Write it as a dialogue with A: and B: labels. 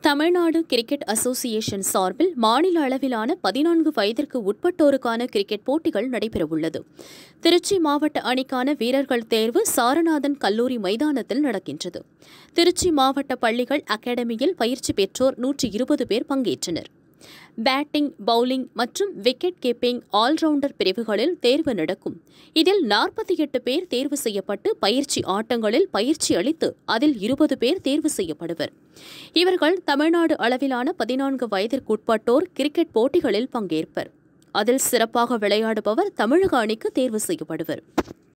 A: Tamil Nadu cricket association சார்பில் மாநில அளவிலான பதினான்கு வயதிற்கு உட்பட்டோருக்கான கிரிக்கெட் போட்டிகள் நடைபெறவுள்ளது திருச்சி மாவட்ட அணிக்கான வீரர்கள் தேர்வு சாரநாதன் கல்லூரி மைதானத்தில் நடக்கின்றது திருச்சி மாவட்ட பள்ளிகள் அகாடமியில் பயிற்சி பெற்றோர் நூற்றி இருபது பேர் பங்கேற்றனர் பேட்டிங் பவுலிங் மற்றும் விக்கெட் கீப்பிங் ஆல்ரவுண்டர் பிரிவுகளில் தேர்வு நடக்கும் இதில் நாற்பத்தி எட்டு பேர் தேர்வு செய்யப்பட்டு பயிற்சி ஆட்டங்களில் பயிற்சி அளித்து அதில் இருபது பேர் தேர்வு செய்யப்படுவர் இவர்கள் தமிழ்நாடு அளவிலான பதினான்கு வயதிற்குட்பட்டோர் கிரிக்கெட் போட்டிகளில் பங்கேற்பர் அதில் சிறப்பாக விளையாடுபவர் தமிழக அணிக்கு தேர்வு செய்யப்படுவர்